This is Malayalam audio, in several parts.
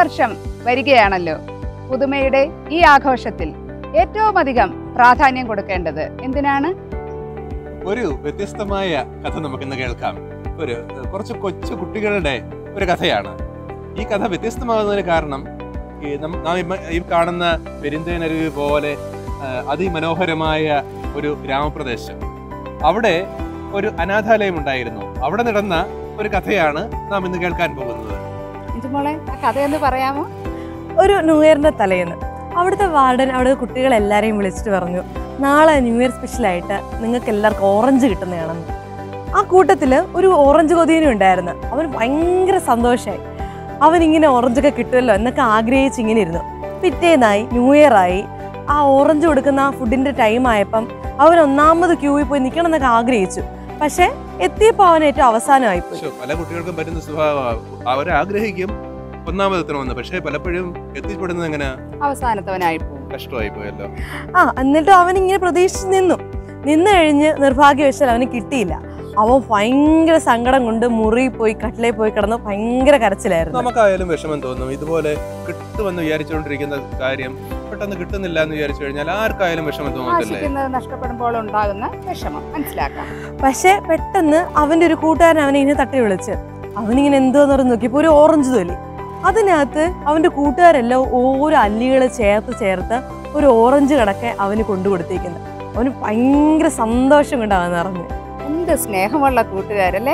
പുതുവർഷം വരികയാണല്ലോ പുതുമയുടെ ഈ ആഘോഷത്തിൽ ഏറ്റവും അധികം പ്രാധാന്യം കൊടുക്കേണ്ടത് എന്തിനാണ് ഒരു വ്യത്യസ്തമായ കഥ നമുക്കിന്ന് കേൾക്കാം ഒരു ഏഹ്, കുറച്ച് കൊച്ചു കുട്ടികളുടെ ഒരു കഥയാണ് ഈ കഥ വ്യത്യസ്തമാകുന്നതിന് കാരണം ഈ നം- നാം ഇമ്മ- ഈ കാണുന്ന പെരിന്തേനരുവി പോലെ ഏഹ്, അതിമനോഹരമായ ഒരു ഗ്രാമപ്രദേശം അവിടെ ഒരു അനാഥാലയം ഉണ്ടായിരുന്നു അവിടെ നടന്ന ഒരു കഥയാണ് നാം ഇന്ന് കേൾക്കാൻ പോകുന്നത് മോളെ ആ കഥയൊന്ന് പറയാമോ ഒരു ന്യൂ ഇയറിന്റെ തലേന്ന് അവിടുത്തെ വാർഡൻ അവിടെ കുട്ടികളെല്ലാരെയും വിളിച്ചിട്ട് പറഞ്ഞു നാളെ ന്യൂ ഇയർ സ്പെഷ്യലായിട്ട് നിങ്ങൾക്ക് എല്ലാവർക്കും ഓറഞ്ച് കിട്ടുന്നതാണെന്ന് ആ കൂട്ടത്തിൽ ഒരു ഓറഞ്ച് കൊതിയനും ഉണ്ടായിരുന്നു അവൻ ഭയങ്കര സന്തോഷമായി അവൻ ഇങ്ങനെ ഓറഞ്ചൊക്കെ കിട്ടുമല്ലോ എന്നൊക്കെ ആഗ്രഹിച്ച് ഇങ്ങനെ ഇരുന്നു പിറ്റേന്നായി ന്യൂ ഇയർ ആയി ആ ഓറഞ്ച് കൊടുക്കുന്ന ആ ഫുഡിന്റെ ടൈം ആയപ്പം അവൻ ഒന്നാമത് ക്യൂവിൽ പോയി നിൽക്കണം എന്നൊക്കെ ആഗ്രഹിച്ചു പക്ഷെ എത്തിയപ്പോൾ അവൻ ഏറ്റവും അവസാനമായി പോയി പക്ഷെ പല കുട്ടികൾക്കും പറ്റുന്ന സ്വഭാവം അവർ ആഗ്രഹിക്കും ഒന്നാമതെത്തണമെന്ന് പക്ഷേ പലപ്പോഴും എത്തിപ്പെടുന്നത് എങ്ങനെ അവസാനത്തവനായി പോകും കഷ്ടമായി പോയല്ലോ ആ എന്നിട്ടും അവൻ ഇങ്ങനെ പ്രതീക്ഷിച്ച് നിന്നു നിന്ന് കഴിഞ്ഞ് നിർഭാഗ്യവശാൽ അവന് കിട്ടിയില്ല അവൻ ഭയങ്കര സങ്കടം കൊണ്ട് മുറി പോയി കട്ടിലേ പോയി കിടന്ന് ഭയങ്കര കരച്ചിലായിരുന്നു നമുക്കായാലും വിഷമം തോന്നും ഇതുപോലെ കിട്ടുമെന്ന് വിചാരിച്ചുകൊണ്ടിരിക്കുന്ന കാര്യം പെട്ടെന്ന് കിട്ടുന്നില്ല എന്ന് വിചാരിച്ചു കഴിഞ്ഞാൽ ആർക്കായാലും വിഷമം തോന്നത്തില്ലേ ആശിക്കുന്നത് നഷ്ടപ്പെടുമ്പോൾ ഉണ്ടാകുന്ന വിഷമം മനസ്സിലാക്കാം പക്ഷെ പെട്ടെന്ന് അവന്റെ ഒരു കൂട്ടുകാരൻ അവനെ ഇങ്ങനെ തട്ടി വിളിച്ച് അവനിങ്ങനെ എന്തോന്ന് പറഞ്ഞ് നോക്കിയപ്പോ ഒരു ഓറഞ്ച് തൊലി അതിനകത്ത് അവന്റെ കൂട്ടുകാരെല്ലാം ഓരോ അല്ലികൾ ചേർത്ത് ചേർത്ത് ഒരു ഓറഞ്ച് കണക്കെ അവന് കൊണ്ടു കൊടുത്തേക്കുന്നത് അവന് ഭയങ്കര സന്തോഷം കൊണ്ട് അവൻ നിറഞ്ഞു എന്ത് സ്നേഹമുള്ള കൂട്ടുകാരല്ലേ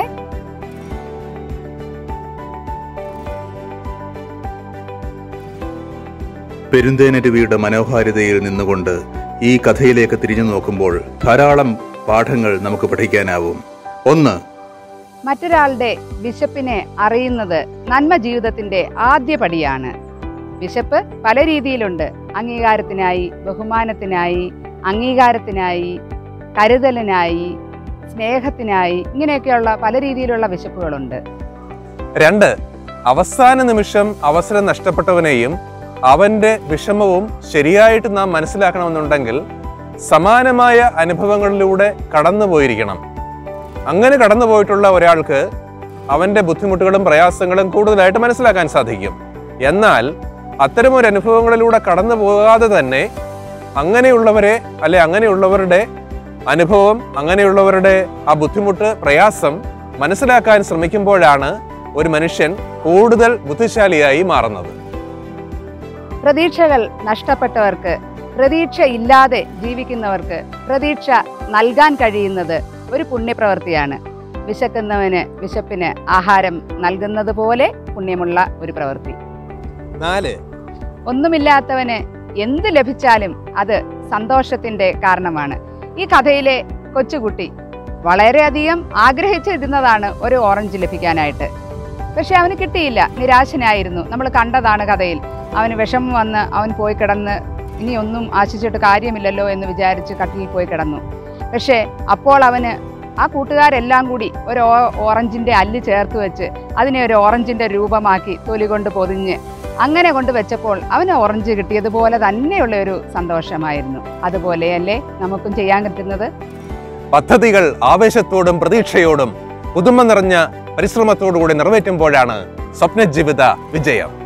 പെരുന്തേനരുവിയുടെ മനോഹാരിതയിൽ നിന്നുകൊണ്ട് ഈ കഥയിലേക്ക് തിരിഞ്ഞു നോക്കുമ്പോൾ ധാരാളം പാഠങ്ങൾ നമുക്ക് പഠിക്കാനാവും ഒന്ന് മറ്റൊരാളുടെ വിശപ്പിനെ അറിയുന്നത് നന്മ ജീവിതത്തിന്റെ ആദ്യ പടിയാണ് വിശപ്പ് പല രീതിയിലുണ്ട് അംഗീകാരത്തിനായി ബഹുമാനത്തിനായി അംഗീകാരത്തിനായി കരുതലിനായി സ്നേഹത്തിനായി ഇങ്ങനെയൊക്കെയുള്ള പല രീതിയിലുള്ള വിശപ്പുകളുണ്ട് രണ്ട് അവസാന നിമിഷം അവസരം നഷ്ടപ്പെട്ടവനെയും അവന്റെ വിഷമവും ശരിയായിട്ട് നാം മനസ്സിലാക്കണമെന്നുണ്ടെങ്കിൽ സമാനമായ അനുഭവങ്ങളിലൂടെ കടന്നു പോയിരിക്കണം അങ്ങനെ കടന്നു പോയിട്ടുള്ള ഒരാൾക്ക് അവന്റെ ബുദ്ധിമുട്ടുകളും പ്രയാസങ്ങളും കൂടുതലായിട്ട് മനസ്സിലാക്കാൻ സാധിക്കും എന്നാൽ അത്തരമൊരു അനുഭവങ്ങളിലൂടെ കടന്നു പോകാതെ തന്നെ അങ്ങനെയുള്ളവരെ അല്ലെ അങ്ങനെയുള്ളവരുടെ അനുഭവം അങ്ങനെയുള്ളവരുടെ ആ ബുദ്ധിമുട്ട് പ്രയാസം മനസ്സിലാക്കാൻ ശ്രമിക്കുമ്പോഴാണ് ഒരു മനുഷ്യൻ കൂടുതൽ ബുദ്ധിശാലിയായി മാറുന്നത് പ്രതീക്ഷകൾ നഷ്ടപ്പെട്ടവർക്ക് പ്രതീക്ഷ ഇല്ലാതെ ജീവിക്കുന്നവർക്ക് പ്രതീക്ഷ നൽകാൻ കഴിയുന്നത് ഒരു പുണ്യപ്രവൃത്തിയാണ് വിശക്കുന്നവന് വിശപ്പിന് ആഹാരം നൽകുന്നത് പോലെ പുണ്യമുള്ള ഒരു പ്രവൃത്തി നാല് ഒന്നുമില്ലാത്തവന് എന്ത് ലഭിച്ചാലും അത് സന്തോഷത്തിന്റെ കാരണമാണ് ഈ കഥയിലെ കൊച്ചുകുട്ടി വളരെയധികം ആഗ്രഹിച്ചിരുന്നതാണ് ഒരു ഓറഞ്ച് ലഭിക്കാനായിട്ട് പക്ഷെ അവന് കിട്ടിയില്ല നിരാശനായിരുന്നു നമ്മൾ കണ്ടതാണ് കഥയിൽ അവന് വിഷമം വന്ന് അവൻ പോയി കിടന്ന് ഇനി ഒന്നും ആശിച്ചിട്ട് കാര്യമില്ലല്ലോ എന്ന് വിചാരിച്ച് കട്ടിലിൽ പോയി കിടന്നു പക്ഷേ അപ്പോൾ അവന് ആ കൂട്ടുകാരെല്ലാം കൂടി ഒരു ഓ- ഓറഞ്ചിന്റെ അല്ല് ചേർത്ത് വെച്ച് അതിനെ ഒരു ഓറഞ്ചിന്റെ രൂപമാക്കി തൊലി കൊണ്ട് പൊതിഞ്ഞ് അങ്ങനെ കൊണ്ട് വെച്ചപ്പോൾ അവന് ഓറഞ്ച് കിട്ടിയതുപോലെ തന്നെയുള്ള ഒരു സന്തോഷമായിരുന്നു അതുപോലെയല്ലേ നമുക്കും ചെയ്യാൻ കിട്ടുന്നത് പദ്ധതികൾ ആവേശത്തോടും പ്രതീക്ഷയോടും പുതുമ നിറഞ്ഞ പരിശ്രമത്തോടുകൂടി നിറവേറ്റുമ്പോഴാണ് സ്വപ്നജീവിത വിജയം